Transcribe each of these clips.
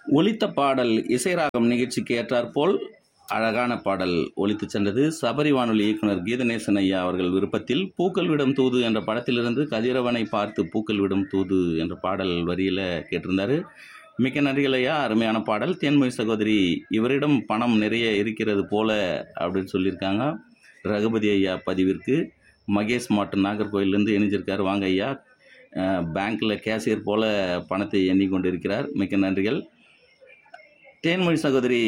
ஒலித்த பாடல் இசைராகம் நிகழ்ச்சிக்கு ஏற்றாற்போல் அழகான பாடல் ஒலித்து சென்றது சபரி வானொலி இயக்குனர் கீதநேசன் ஐயா அவர்கள் விருப்பத்தில் பூக்கள் விடும் தூது என்ற படத்திலிருந்து கதிரவனை பார்த்து பூக்கள் விடும் தூது என்ற பாடல் வரியில் கேட்டிருந்தாரு மிக்க நன்றிகள் ஐயா அருமையான பாடல் தேன்மொழி சகோதரி இவரிடம் பணம் நிறைய இருக்கிறது போல அப்படின்னு சொல்லியிருக்காங்க ரகுபதி ஐயா பதிவிற்கு மகேஷ் மாட்டு நாகர்கோயிலேருந்து இணைஞ்சிருக்காரு வாங்க ஐயா பேங்க்கில் கேஷியர் போல பணத்தை எண்ணிக்கொண்டிருக்கிறார் மிக்க நன்றிகள் தேன்மொழி சகோதரி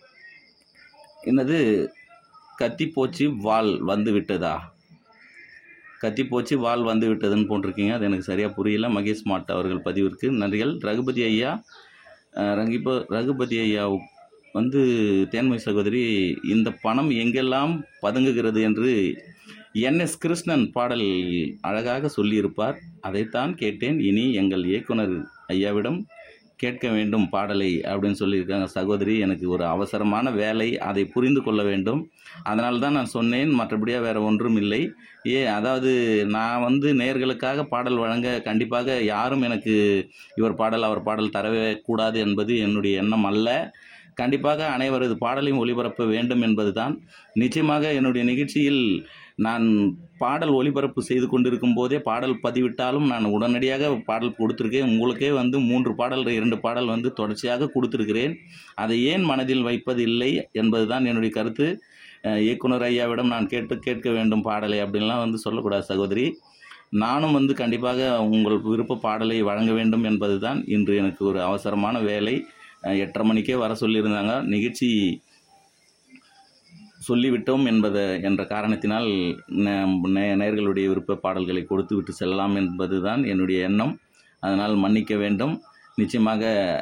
என்னது கத்தி போச்சு வால் வந்து விட்டதா கத்தி போச்சு வால் வந்து விட்டதுன்னு போட்டிருக்கீங்க அது எனக்கு சரியாக புரியல மகேஷ் மாட் அவர்கள் பதிவிற்கு நன்றிகள் ரகுபதி ஐயா அஹ், ரங்கிப்போ ரகுபதி ஐயா வந்து தேன்மொழி சகோதரி இந்த பணம் எங்கெல்லாம் பதுங்குகிறது என்று என்எஸ் கிருஷ்ணன் பாடல் அழகாக சொல்லியிருப்பார் அதைத்தான் கேட்டேன் இனி எங்கள் இயக்குனர் ஐயாவிடம் கேட்க வேண்டும் பாடலை அப்படின்னு சொல்லியிருக்காங்க சகோதரி எனக்கு ஒரு அவசரமான வேலை அதை புரிந்து கொள்ள வேண்டும் அதனால தான் நான் சொன்னேன் மற்றபடியாக வேறு ஒன்றும் இல்லை ஏ அதாவது நான் வந்து நேயர்களுக்காக பாடல் வழங்க கண்டிப்பாக யாரும் எனக்கு இவர் பாடல் அவர் பாடல் தரவே கூடாது என்பது என்னுடைய எண்ணம் அல்ல கண்டிப்பாக அனைவரது பாடலையும் ஒளிபரப்ப வேண்டும் என்பதுதான் நிச்சயமாக என்னுடைய நிகழ்ச்சியில் நான் பாடல் ஒளிபரப்பு செய்து கொண்டிருக்கும் போதே பாடல் பதிவிட்டாலும் நான் உடனடியாக பாடல் கொடுத்துருக்கேன் உங்களுக்கே வந்து மூன்று பாடல் இரண்டு பாடல் வந்து தொடர்ச்சியாக கொடுத்துருக்கிறேன் அதை ஏன் மனதில் வைப்பது இல்லை என்பதுதான் என்னுடைய கருத்து அஹ், இயக்குனர் ஐயாவிடம் நான் கேட்டு கேட்க வேண்டும் பாடலை அப்படின்லாம் வந்து சொல்லக்கூடாது சகோதரி நானும் வந்து கண்டிப்பாக உங்கள் விருப்ப பாடலை வழங்க வேண்டும் என்பதுதான் இன்று எனக்கு ஒரு அவசரமான வேலை அஹ், எட்டரை மணிக்கே வர சொல்லியிருந்தாங்க நிகழ்ச்சி சொல்லிவிட்டோம் என்பது என்ற காரணத்தினால் நே- நே- நேயர்களுடைய விருப்ப பாடல்களை கொடுத்து விட்டு செல்லலாம் என்பதுதான் என்னுடைய எண்ணம் அதனால் மன்னிக்க வேண்டும் நிச்சயமாக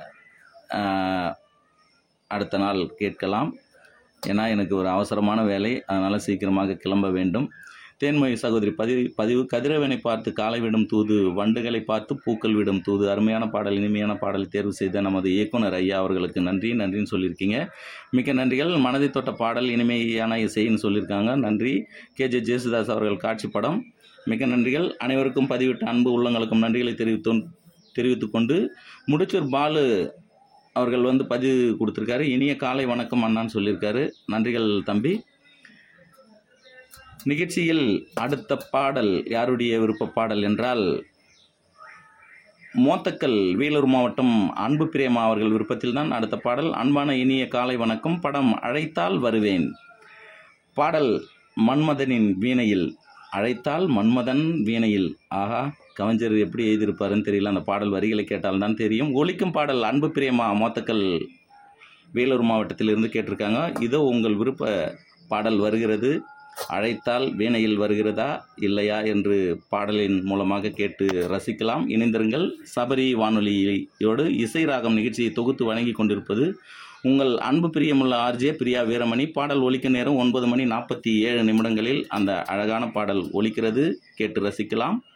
ஆஹ், அடுத்த நாள் கேட்கலாம் ஏன்னா எனக்கு ஒரு அவசரமான வேலை அதனால் சீக்கிரமாக கிளம்ப வேண்டும் தேன்மொழி சகோதரி பதிவு பதிவு கதிரவனை பார்த்து காலை விடும் தூது வண்டுகளை பார்த்து பூக்கள் விடும் தூது அருமையான பாடல் இனிமையான பாடல் தேர்வு செய்த நமது இயக்குனர் ஐயா அவர்களுக்கு நன்றி நன்றின்னு சொல்லியிருக்கீங்க மிக்க நன்றிகள் மனதை தொட்ட பாடல் இனிமையான இசைன்னு சொல்லியிருக்காங்க நன்றி கேஜே ஜேசுதாஸ் அவர்கள் காட்சி படம் மிக்க நன்றிகள் அனைவருக்கும் பதிவிட்ட அன்பு உள்ளங்களுக்கும் நன்றிகளை தெரிவித்து தெரிவித்துக் கொண்டு முடிச்சூர் பாலு அவர்கள் வந்து பதிவு கொடுத்துருக்காரு இனிய காலை வணக்கம் அண்ணான்னு சொல்லியிருக்காரு நன்றிகள் தம்பி நிகழ்ச்சியில் அடுத்த பாடல் யாருடைய விருப்ப பாடல் என்றால் மோத்தக்கல் வேலூர் மாவட்டம் அன்பு பிரியமா அவர்கள் விருப்பத்தில் தான் அடுத்த பாடல் அன்பான இனிய காலை வணக்கம் படம் அழைத்தால் வருவேன் பாடல் மன்மதனின் வீணையில் அழைத்தால் மன்மதன் வீணையில் ஆஹா கவிஞர் எப்படி எழுதியிருப்பாருன்னு தெரியல அந்த பாடல் வரிகளை கேட்டால்தான் தெரியும் ஒலிக்கும் பாடல் அன்பு பிரியமா மோத்தக்கல் வேலூர் மாவட்டத்திலிருந்து கேட்டிருக்காங்க இதோ உங்கள் விருப்ப பாடல் வருகிறது அழைத்தால் வீணையில் வருகிறதா இல்லையா என்று பாடலின் மூலமாக கேட்டு ரசிக்கலாம் இணைந்திருங்கள் சபரி வானொலியோடு இசை ராகம் நிகழ்ச்சியை தொகுத்து வழங்கி கொண்டிருப்பது உங்கள் அன்பு பிரியமுள்ள ஆர்ஜே பிரியா வீரமணி பாடல் ஒலிக்க நேரம் ஒன்பது மணி நாற்பத்தி ஏழு நிமிடங்களில் அந்த அழகான பாடல் ஒலிக்கிறது கேட்டு ரசிக்கலாம்